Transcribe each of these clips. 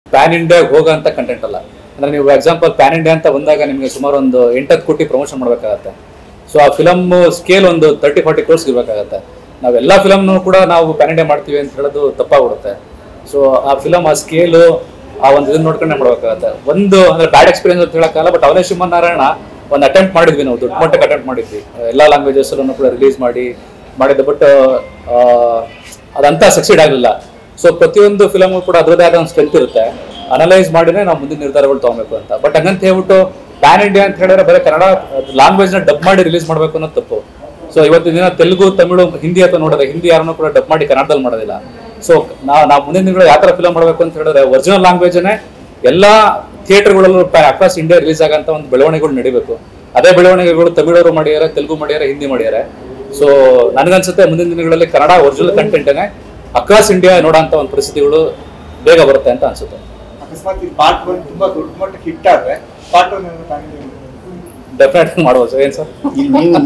PAN ಇಂಡಿಯಾಗೆ ಹೋಗೋಂಥ content ಅಲ್ಲ ಅಂದ್ರೆ ನೀವು ಎಕ್ಸಾಂಪಲ್ ಪ್ಯಾನ್ ಇಂಡಿಯಾ ಅಂತ ಬಂದಾಗ ನಿಮಗೆ ಸುಮಾರು ಒಂದು ಎಂಟತ್ತು ಕೋಟಿ ಪ್ರಮೋಷನ್ ಮಾಡಬೇಕಾಗತ್ತೆ ಸೊ ಆ ಫಿಲಮ್ ಸ್ಕೇಲ್ ಒಂದು ತರ್ಟಿ ಫಾರ್ಟಿ ಕ್ರೋರ್ಸ್ ಇರಬೇಕಾಗತ್ತೆ ನಾವೆಲ್ಲ ಫಿಲಮ್ನು ಕೂಡ ನಾವು ಪ್ಯಾನ್ ಇಂಡಿಯಾ ಮಾಡ್ತೀವಿ ಅಂತ ಹೇಳೋದು ತಪ್ಪಾಗ್ಬಿಡುತ್ತೆ ಸೊ ಆ ಫಿಲಮ್ ಆ ಸ್ಕೇಲು ಆ ಒಂದು ಇದನ್ನ ನೋಡ್ಕೊಂಡೆ ಮಾಡ್ಬೇಕಾಗತ್ತೆ ಒಂದು ಅಂದ್ರೆ ಬ್ಯಾಡ್ ಎಕ್ಸ್ಪೀರಿಯನ್ಸ್ ಅಂತ ಹೇಳಕ್ಕಲ್ಲ ಬಟ್ ಅವನೇ ನಾರಾಯಣ ಒಂದು ಅಟೆಂಪ್ಟ್ ಮಾಡಿದ್ವಿ ನಾವು ದೊಡ್ಡ ಮಟ್ಟಕ್ಕೆ ಅಟೆಂಪ್ಟ್ ಮಾಡಿದ್ವಿ ಎಲ್ಲ ಲ್ಯಾಂಗ್ವೇಜಸ್ ಅಲ್ಲೂ ಕೂಡ ರಿಲೀಸ್ ಮಾಡಿ ಮಾಡಿದ್ದೆ ಬಟ್ ಅದಂತ ಸಕ್ಸೀಡ್ ಆಗಲಿಲ್ಲ ಸೊ ಪ್ರತಿಯೊಂದು ಫಿಲಮ್ ಕೂಡ ಅದರದೇ ಆದ ಒಂದು ಸ್ಟ್ರೆಂತ್ ಇರುತ್ತೆ ಅನಲೈಸ್ ಮಾಡಿನೇ ನಾವು ಮುಂದಿನ ನಿರ್ಧಾರಗಳು ತಗೊಬೇಕು ಅಂತ ಬಟ್ ಹಂಗಂತ ಹೇಳ್ಬಿಟ್ಟು ಪ್ಯಾನ್ ಇಂಡಿಯಾ ಅಂತ ಹೇಳಿದ್ರೆ ಬರೀ ಕನ್ನಡ ಲ್ಯಾಂಗ್ವೇಜ್ ನ ಡಬ್ ಮಾಡಿ ರಿಲೀಸ್ ಮಾಡಬೇಕು ಅನ್ನೋದು ತಪ್ಪು ಸೊ ಇವತ್ತಿನ ದಿನ ತೆಲುಗು ತಮಿಳು ಹಿಂದಿ ಅಥವಾ ನೋಡಿದ್ರೆ ಹಿಂದಿ ಯಾರನ್ನೂ ಕೂಡ ಡಬ್ ಮಾಡಿ ಕನ್ನಡದಲ್ಲಿ ಮಾಡೋದಿಲ್ಲ ಸೊ ನಾವು ನಾವು ಮುಂದಿನ ದಿನಗಳು ಯಾವ ಥರ ಫಿಲಮ್ ಮಾಡಬೇಕು ಅಂತ ಹೇಳಿದ್ರೆ ಒರಿಜಿನಲ್ ಲ್ಯಾಂಗ್ವೇಜನ್ನೇ ಎಲ್ಲ ಥಿಯೇಟರ್ಗಳಲ್ಲೂ ಅಕ್ರಾಸ್ ಇಂಡಿಯಾ ರಿಲೀಸ್ ಆಗಂತ ಒಂದು ಬೆಳವಣಿಗೆಗಳು ನಡಿಬೇಕು ಅದೇ ಬೆಳವಣಿಗೆಗಳು ತಮಿಳವರು ಮಾಡ್ಯಾರೆ ತೆಲುಗು ಮಾಡ್ಯಾರೆ ಹಿಂದಿ ಮಾಡ್ಯಾರೆ ಸೊ ನನಗನ್ಸುತ್ತೆ ಮುಂದಿನ ದಿನಗಳಲ್ಲಿ ಕನ್ನಡ ಒರಿಜಿನಲ್ ಕಂಟೆಂಟೇ ಅಕ್ರಾಸ್ ಇಂಡಿಯಾ ನೋಡೋಂಥ ಒಂದು ಪರಿಸ್ಥಿತಿಗಳು ಬೇಗ ಬರುತ್ತೆ ಅಂತ ಅನ್ಸುತ್ತೆ ಅಕಸ್ಮಾತ್ ಈ ಪಾರ್ಟ್ ಒನ್ ತುಂಬಾ ದೊಡ್ಡ ಮಟ್ಟಕ್ಕೆ ಹಿಟ್ ಆದ್ರೆ ಪಾರ್ಟ್ ಒನ್ ಡೆಫಿನೆಟ್ ಮಾಡ್ಬೋದು ಏನ್ ಸರ್ ಇಲ್ಲಿ ನೀವು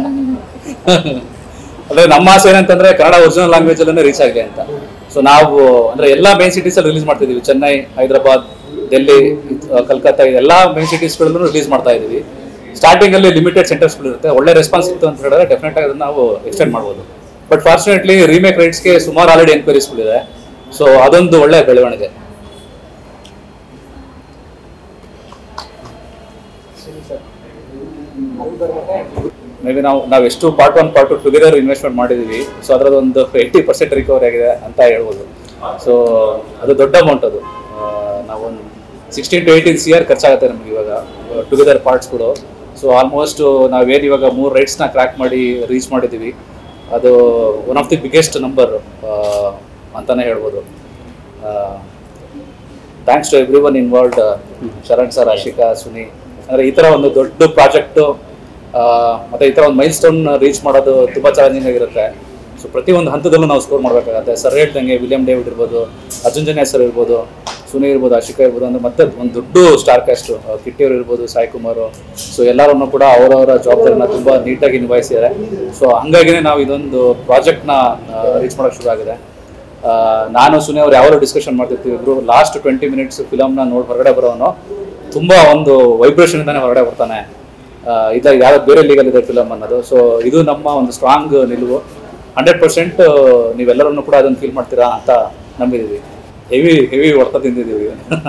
ಅಂದ್ರೆ ನಮ್ಮ ಆಸೆ ಏನಂತಂದ್ರೆ ಕನ್ನಡ ಒರಿಜಿನಲ್ ಲ್ಯಾಂಗ್ವೇಜ್ ಅಲ್ಲೇ ರೀಚ್ ಆಗಲಿ ಅಂತ ಸೊ ನಾವು ಅಂದ್ರೆ ಎಲ್ಲಾ ಮೇನ್ ಸಿಟೀಸ್ ಅಲ್ಲಿ ರಿಲೀಸ್ ಮಾಡ್ತಿದೀವಿ ಚೆನ್ನೈ ಹೈದರಾಬಾದ್ ಡೆಲ್ಲಿ ಅಹ್, ಕಲ್ಕತ್ತಾ ಎಲ್ಲಾ ಮೇನ್ ಸಿಟೀಸ್ ಗಳಲ್ಲೂ ರಿಲೀಸ್ ಮಾಡ್ತಾ ಇದೀವಿ ಸ್ಟಾರ್ಟಿಂಗ್ ಅಲ್ಲಿ ಲಿಮಿಟೆಡ್ ಸೆಂಟರ್ಸ್ ಇರುತ್ತೆ ಒಳ್ಳೆ ರೆಸ್ಪಾನ್ಸ್ ಇತ್ತು ಅಂತ ಹೇಳಿದ್ರೆ ಡೆಫಿನೆಟ್ ಆಗಿ ಅದನ್ನ ನಾವು ಎಕ್ಸ್ಟೆಂಡ್ ಮಾಡ್ಬೋದು ಬಟ್ ಫಾರ್ಚುನೇಟ್ಲಿ ರೀಮೇಕ್ ರೈಟ್ಸ್ಗೆ ಸುಮಾರು ಆಲ್ರೆಡಿ ಎನ್ಕ್ವೈರೀಸ್ಗಳಿದೆ ಸೊ ಅದೊಂದು ಒಳ್ಳೆ ಬೆಳವಣಿಗೆ ಮೇ ಬಿ ನಾವು ನಾವು ಎಷ್ಟು part one part two together investment ಮಾಡಿದೀವಿ ಸೊ ಅದರದ್ದು ಒಂದು ಏಯ್ಟಿ ಪರ್ಸೆಂಟ್ ರಿಕವರಿ ಆಗಿದೆ ಅಂತ ಹೇಳ್ಬೋದು ಸೊ ಅದು ದೊಡ್ಡ ಅಮೌಂಟ್ ಅದು ಆ, ನಾವೊಂದು sixteen to eighteen C R ಖರ್ಚಾಗುತ್ತೆ ನಮ್ಗೆ ಇವಾಗ ಟುಗೆದರ್ ಪಾರ್ಟ್ಸ್ಗಳು ಸೊ ಆಲ್ಮೋಸ್ಟ್ ನಾವೇನು ಇವಾಗ ಮೂರು ರೈಟ್ಸ್ನ ಕ್ರ್ಯಾಕ್ ಮಾಡಿ ರೀಚ್ ಮಾಡಿದ್ದೀವಿ ಅದು one of the biggest number ಅಂತಾನೆ ಹೇಳ್ಬೋದು thanks to everyone involved Sharan sir Ashika Suni ಅಂದರೆ ಈ ಥರ ಒಂದು ದೊಡ್ಡ ಪ್ರಾಜೆಕ್ಟು ಮತ್ತು ಈ ಥರ ಒಂದು ಮೈಲ್ ಸ್ಟೋನ್ ರೀಚ್ ಮಾಡೋದು ತುಂಬ ಚಾಲೆಂಜಿಂಗ್ ಆಗಿರುತ್ತೆ ಸೊ ಪ್ರತಿಯೊಂದು ಹಂತದಲ್ಲೂ ನಾವು ಸ್ಕೋರ್ ಮಾಡಬೇಕಾಗತ್ತೆ ಸರ್ ಹೇಳ್ದಂಗೆ ವಿಲಿಯಂ ಡೇವಿಡ್ ಇರ್ಬೋದು ಅರ್ಜುನ್ ಜನ್ಯ ಸರ್ ಇರ್ಬೋದು ಸುನಿ ಇರ್ಬೋದು ಆಶಿಕಾ ಇರ್ಬೋದು ಅಂದ್ರೆ ಮತ್ತೆ ಒಂದು ದೊಡ್ಡ ಸ್ಟಾರ್ ಕ್ಯಾಸ್ಟು ಕಿಟ್ಟಿಯವರು ಇರ್ಬೋದು ಸಾಯಿ ಕುಮಾರು ಸೊ ಎಲ್ಲರನ್ನು ಕೂಡ ಅವರವರ ಜವಾಬ್ದಾರಿನ ತುಂಬ ನೀಟಾಗಿ ನಿಭಾಯಿಸಿದ್ದಾರೆ ಸೊ ಹಂಗಾಗಿನೇ ನಾವು ಇದೊಂದು ಪ್ರಾಜೆಕ್ಟ್ನ ರೀಚ್ ಮಾಡೋಕ್ಕೆ ಶುರು ಆಗಿದೆ ಆ, ನಾನು ಸುನಿ ಅವ್ರು ಯಾವಾಗಲೂ ಡಿಸ್ಕಷನ್ ಮಾಡ್ತಿರ್ತೀವಿ ಇಬ್ರು ಲಾಸ್ಟ್ ಟ್ವೆಂಟಿ ಮಿನಿಟ್ಸ್ ಫಿಲಮ್ನ ನೋಡಿ ಹೊರಗಡೆ ಬರೋನು ತುಂಬಾ ಒಂದು ವೈಬ್ರೇಷನ್ ಇಂದಾನೆ ಹೊರಗಡೆ ಬರ್ತಾನೆ ಆ, ಇಲ್ಲ ಯಾವ ಬೇರೆ ಲೀಗಲ್ ಇದೆ ಫಿಲಮ್ ಅನ್ನೋದು ಸೊ ಇದು ನಮ್ಮ ಒಂದು ಸ್ಟ್ರಾಂಗ್ ನಿಲುವು ಹಂಡ್ರೆಡ್ ಪರ್ಸೆಂಟ್ ನೀವೆಲ್ಲರನ್ನು ಕೂಡ ಅದನ್ನು ಫೀಲ್ ಮಾಡ್ತೀರಾ ಅಂತ ನಂಬಿದ್ದೀವಿ ಹೆವಿ ಹೆವಿ ಹೊಡ್ತ ತಿಂದಿದ್ದೀವಿ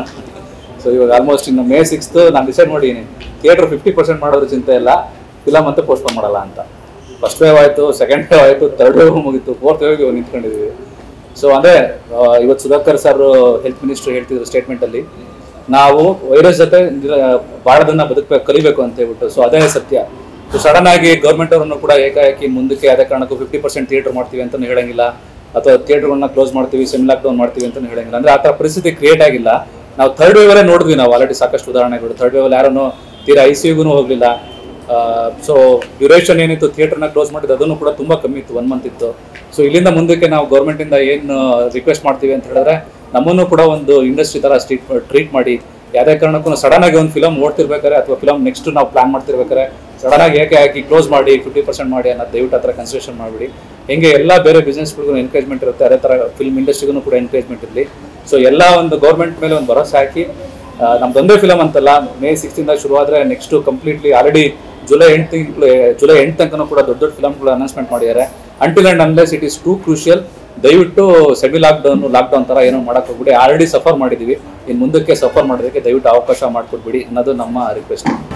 ಸೊ ಇವಾಗ ಆಲ್ಮೋಸ್ಟ್ ಇನ್ನು ಮೇ ಸಿಕ್ಸ್ತ್ ನಾನು ಡಿಸೈಡ್ ಮಾಡಿದ್ದೀನಿ ಥಿಯೇಟರ್ ಫಿಫ್ಟಿ ಪರ್ಸೆಂಟ್ ಮಾಡೋದ್ರ ಚಿಂತೆ ಇಲ್ಲ ಫಿಲಮ್ ಅಂತ ಪೋಸ್ಟ್ಪೋನ್ ಮಾಡಲ್ಲ ಅಂತ ಫಸ್ಟ್ ವೇವ್ ಆಯಿತು ಸೆಕೆಂಡ್ ವೇವ್ ಆಯಿತು ಥರ್ಡ್ ವೇವ್ ಮುಗೀತು ಫೋರ್ತ್ ವೇವ್ಗೆ ನಿಂತ್ಕೊಂಡಿದ್ದೀವಿ ಸೊ ಅಂದ್ರೆ ಆ, ಇವತ್ತು ಸುಧಾಕರ್ ಸರ್ ಹೆಲ್ತ್ ಮಿನಿಸ್ಟರ್ ಹೇಳ್ತಿದ್ರು ಸ್ಟೇಟ್ಮೆಂಟ್ ಅಲ್ಲಿ ನಾವು ವೈರಸ್ ಜೊತೆ ನಿರ- ಬಾಳದನ್ನ ಬದುಕಬೇಕು ಕಲಿಬೇಕು ಅಂತ ಹೇಳ್ಬಿಟ್ಟು ಸೊ ಅದೇ ಸತ್ಯ ಸೊ ಸಡನ್ ಆಗಿ ಗೌರ್ಮೆಂಟ್ ಅವರನ್ನು ಕೂಡ ಏಕಾಏಕಿ ಮುಂದಕ್ಕೆ ಅದೇ ಕಾರಣಕ್ಕೂ ಫಿಫ್ಟಿ ಪರ್ಸೆಂಟ್ ಥಿಯೇಟರ್ ಮಾಡ್ತೀವಿ ಅಂತ ಹೇಳಂಗಿಲ್ಲ ಅಥವಾ ಥಿಯೇಟರ್ಗಳನ್ನ ಕ್ಲೋಸ್ ಮಾಡ್ತೀವಿ ಸೆಮಿ ಲಾಕ್ ಡೌನ್ ಮಾಡ್ತೀವಿ ಅಂತ ಹೇಳಂಗಿಲ್ಲ ಅಂದ್ರೆ ಆ ಥರ ಪರಿಸ್ಥಿತಿ ಕ್ರಿಯೇಟ್ ಆಗಿಲ್ಲ ನಾವು ಥರ್ಡ್ ವೇವ್ ಅಲ್ಲೇ ನೋಡಿದ್ವಿ ನಾವು ಆಲ್ರೆಡಿ ಸಾಕಷ್ಟು ಉದಾಹರಣೆಗಳು ಥರ್ಡ್ ವೇವ್ ಯಾರನ್ನು ತೀರಾ ಐ ಸಿ ಯುಗೂ ಹೋಗ್ಲಿಲ್ಲ ಸೊ ಡ್ಯೂರೇಷನ್ ಏನಿತ್ತು ಥಿಯೇಟರ್ನ ಕ್ಲೋಸ್ ಮಾಡಿದ್ದು ಅದನ್ನು ಕೂಡ ತುಂಬಾ ಕಮ್ಮಿ ಇತ್ತು ಒನ್ ಮಂತ್ ಇತ್ತು ಸೊ ಇಲ್ಲಿಂದ ಮುಂದಕ್ಕೆ ನಾವು ಗೌರ್ಮೆಂಟ್ ಇಂದ ಏನು ರಿಕ್ವೆಸ್ಟ್ ಮಾಡ್ತೀವಿ ಅಂತ ಹೇಳಿದ್ರೆ ನಮ್ಮನ್ನು ಕೂಡ ಒಂದು ಇಂಡಸ್ಟ್ರಿ ತರ ಸ್ಟ್ರೀಟ್ ಟ್ರೀಟ್ ಮಾಡಿ ಯಾವುದೇ ಕಾರಣಕ್ಕೂ ಸಡನ್ ಆಗಿ ಒಂದು ಫಿಲಮ್ ಓಡ್ತಿರ್ಬೇಕಾದ್ರೆ ಅಥವಾ ಫಿಲಮ್ ನೆಕ್ಸ್ಟ್ ನಾವು ಪ್ಲಾನ್ ಮಾಡ್ತಿರ್ಬೇಕಾದ್ರೆ ಸಡನ್ ಆಗಿ ಏಕೆ ಹಾಕಿ ಕ್ಲೋಸ್ ಮಾಡಿ ಫಿಫ್ಟಿ ಪರ್ಸೆಂಟ್ ಮಾಡಿ ಅನ್ನೋ ದಯವಿಟ್ಟು ಹತ್ರ ಕನ್ಸಿಡರೇಷನ್ ಮಾಡಿಬಿಡಿ ಹೆಂಗೆ ಎಲ್ಲ ಬೇರೆ ಬಿಸ್ನೆಸ್ಗಳಿಗೂ ಎನ್ಕರೇಜ್ಮೆಂಟ್ ಇರುತ್ತೆ ಅದೇ ಥರ ಫಿಲ್ಮ್ ಇಂಡಸ್ಟ್ರಿಗೂ ಕೂಡ ಎನ್ಕರೇಜ್ಮೆಂಟ್ ಇರಲಿ ಸೊ ಎಲ್ಲ ಒಂದು ಗೌರ್ಮೆಂಟ್ ಮೇಲೆ ಒಂದು ಭರವಸೆ ಹಾಕಿ ಆ, ನಮ್ದೊಂದೇ ಫಿಲಮ್ ಅಂತಲ್ಲ ಮೇ ಸಿಕ್ಸ್ತಿಂದ ಶುರು ಆದರೆ ನೆಕ್ಸ್ಟ್ ಕಂಪ್ಲೀಟ್ಲಿ ಆಲ್ರೆಡಿ ಜುಲೈ ಎಂಟು ತಿಂಗಳು ಜುಲೈ ಎಂಟು ತನಕ ಕೂಡ ದೊಡ್ಡ ದೊಡ್ಡ ಫಿಲಮ್ಗಳು ಅನೌನ್ಸ್ಮೆಂಟ್ ಮಾಡಿದ್ದಾರೆ until and unless it is too crucial ದಯವಿಟ್ಟು ಸೆಮಿ ಲಾಕ್ಡೌನ್ ಲಾಕ್ಡೌನ್ ಥರ ಏನೋ ಮಾಡಕ್ಕೆ ಹೋಗ್ಬಿಡಿ ಆಲ್ರೆಡಿ ಸಫರ್ ಮಾಡಿದ್ದೀವಿ ಇನ್ನು ಮುಂದಕ್ಕೆ ಸಫರ್ ಮಾಡೋದಕ್ಕೆ ದಯವಿಟ್ಟು ಅವಕಾಶ ಮಾಡಿಕೊಡ್ಬಿಡಿ ಅನ್ನೋದು ನಮ್ಮ ರಿಕ್ವೆಸ್ಟ್